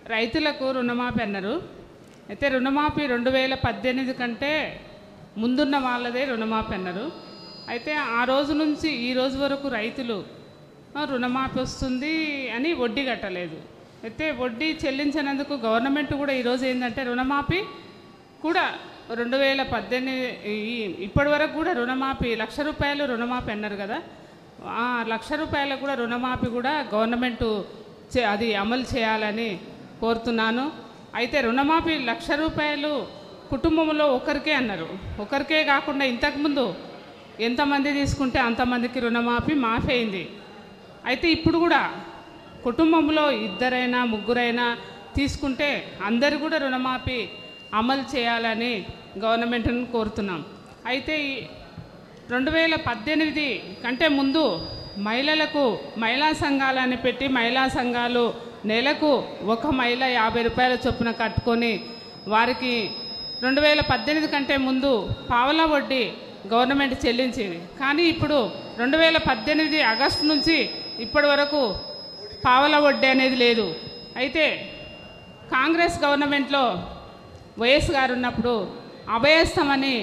రైతులకు రుణమాఫీ అన్నారు అయితే రుణమాఫీ రెండు వేల పద్దెనిమిది కంటే ముందున్న వాళ్ళదే రుణమాఫీ అన్నారు అయితే ఆ రోజు నుంచి ఈ రోజు వరకు రైతులు "ఆ, రుణమాఫీ వస్తుంది అని వడ్డీ కట్టలేదు అయితే వడ్డీ చెల్లించినందుకు గవర్నమెంట్ కూడా ఈరోజు ఏంటంటే రుణమాఫీ కూడా రెండు వేల పద్దెనిమిది ఈ- ఇప్పటి వరకు కూడా రుణమాఫీ లక్ష రూపాయలు రుణమాఫీ అన్నారు కదా ఆ లక్ష రూపాయలకు కూడా రుణమాఫీ కూడా గవర్నమెంట్ చే- అది అమలు చేయాలని కోరుతున్నాను అయితే రుణమాఫీ లక్ష రూపాయలు కుటుంబంలో ఒకరికే అన్నారు ఒకరికే కాకుండా ఇంతకుముందు ఎంతమంది తీసుకుంటే అంతమందికి రుణమాఫీ మాఫీ అయింది అయితే ఇప్పుడు కూడా కుటుంబంలో ఇద్దరైనా ముగ్గురైనా తీసుకుంటే అందరు కూడా రుణమాఫీ అమలు చేయాలని గవర్నమెంట్ను కోరుతున్నాం అయితే ఈ రెండు వేల పద్దెనిమిది కంటే ముందు మహిళలకు మహిళా సంఘాలని పెట్టి మహిళా సంఘాలు నెలకు ఒక మహిళ యాభై రూపాయల చొప్పున కట్టుకొని వారికి రెండు వేల పద్దెనిమిది కంటే ముందు పావలా వడ్డీ గవర్నమెంట్ చెల్లించేది కానీ ఇప్పుడు రెండు వేల పద్దెనిమిది ఆగస్టు నుంచి ఇప్పటి వరకు పావలా వడ్డీ అనేది లేదు అయితే కాంగ్రెస్ గవర్నమెంట్లో వైఎస్ గారు ఉన్నప్పుడు అభయస్థమని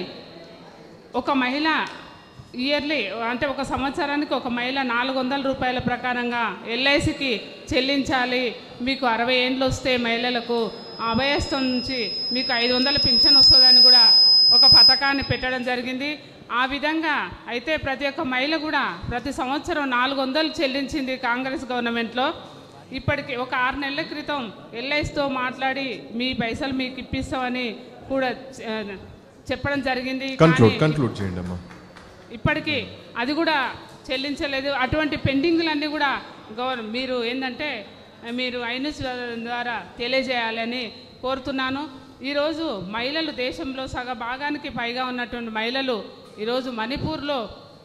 ఒక మహిళ ఇయర్లీ అంటే ఒక సంవత్సరానికి ఒక మహిళ నాలుగు వందల రూపాయల ప్రకారంగా ఎల్ఐసికి చెల్లించాలి మీకు అరవై ఏండ్లు వస్తే మహిళలకు అభయస్థం నుంచి మీకు ఐదు వందల పింఛన్ వస్తుందని కూడా ఒక పథకాన్ని పెట్టడం జరిగింది ఆ విధంగా అయితే ప్రతి ఒక్క మహిళ కూడా ప్రతి సంవత్సరం నాలుగు వందలు చెల్లించింది కాంగ్రెస్ గవర్నమెంట్లో ఇప్పటికి ఒక ఆరు నెలల క్రితం ఎల్ఐసితో మాట్లాడి మీ పైసలు మీకు ఇప్పిస్తామని కూడా ఆ, చెప్పడం జరిగింది కన్క్లూడ్ కానీ కన్క్లూడ్ చేయండి అమ్మా ఇప్పటికీ అది కూడా చెల్లించలేదు అటువంటి పెండింగ్లన్నీ కూడా గవర్ మీరు ఏంటంటే మీరు ఐనస్ ద్వారా తెలియజేయాలని కోరుతున్నాను ఈరోజు మహిళలు దేశంలో సగ భాగానికి పైగా ఉన్నటువంటి మహిళలు ఈరోజు మణిపూర్లో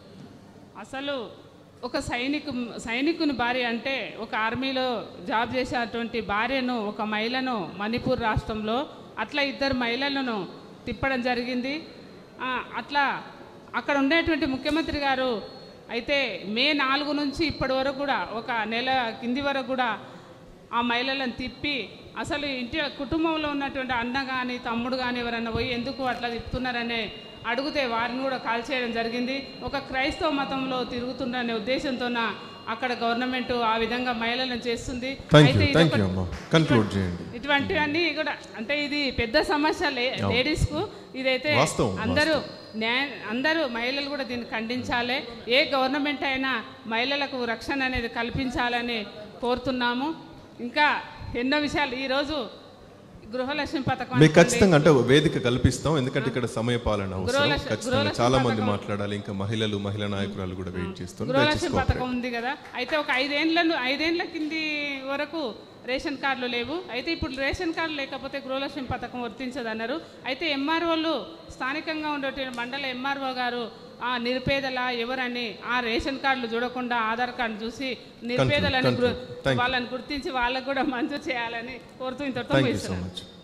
అసలు ఒక సైనికు సైనికుని భార్య అంటే ఒక ఆర్మీలో జాబ్ చేసేటువంటి భార్యను ఒక మహిళను మణిపూర్ రాష్ట్రంలో అట్లా ఇద్దరు మహిళలను తిప్పడం జరిగింది ఆ, అట్లా అక్కడ ఉండేటువంటి ముఖ్యమంత్రి గారు అయితే మే నాలుగు నుంచి ఇప్పటి వరకు కూడా ఒక నెల కింది వరకు కూడా ఆ మహిళలను తిప్పి అసలు ఇంటి కుటుంబంలో ఉన్నటువంటి అన్న కానీ తమ్ముడు కానీ ఎవరన్నా పోయి ఎందుకు అట్లా తిప్పుతున్నారనే అడిగితే వారిని కూడా కాల్ చేయడం జరిగింది ఒక క్రైస్తవ మతంలో తిరుగుతుందనే ఉద్దేశంతో అక్కడ గవర్నమెంట్ ఆ విధంగా మహిళలను చేస్తుంది థ్యాంక్ అయితే యూ ఇది థ్యాంక్ ఒక- యూ అమ్మా కన్క్లూడ్ చేయండి ఇటువంటివన్నీ కూడా అంటే ఇది పెద్ద సమస్య లే అవును. లేడీస్కు ఇదైతే వాస్తవం, అందరూ న్యాయ అందరూ మహిళలు కూడా దీన్ని ఖండించాలి ఏ గవర్నమెంట్ అయినా మహిళలకు రక్షణ అనేది కల్పించాలని కోరుతున్నాము ఇంకా ఎన్నో విషయాలు ఈరోజు గృహలక్ష్మి పథకం మీకు అనుకోండి. ఖచ్చితంగా అంటే ఒక వేదిక కల్పిస్తాం ఎందుకంటే ఇక్కడ సమయపాలన అవసరం గృహలక్ష్మి- ఖచ్చితంగా గృహలక్ష్మి చాలా మంది పథకం- మాట్లాడాలి ఇంకా మహిళలు మహిళా నాయకురాలు కూడా వెయిట్ చేస్తున్నారు గృహలక్ష్మి దయచేసి పథకం cooperate. ఉంది కదా అయితే ఒక ఐదేండ్లను ఐదేండ్ల కింది వరకు రేషన్ కార్డులు లేవు అయితే ఇప్పుడు రేషన్ కార్డు లేకపోతే గృహలక్ష్మి పథకం వర్తించదు అన్నారు అయితే ఎంఆర్ఓలు స్థానికంగా ఉండేటువంటి మండల ఎంఆర్ఓ గారు ఆ నిరుపేదల ఎవరని ఆ రేషన్ కార్డులు చూడకుండా ఆధార్ కార్డు చూసి నిరుపేదలని conclude. గుర్- Thank you. వాళ్ళని గుర్తించి వాళ్ళకు కూడా మంజూరు చేయాలని కోరుతూ ఇంతటితో థ్యాంక్ యూ సో ముగిస్తున్నాను. మచ్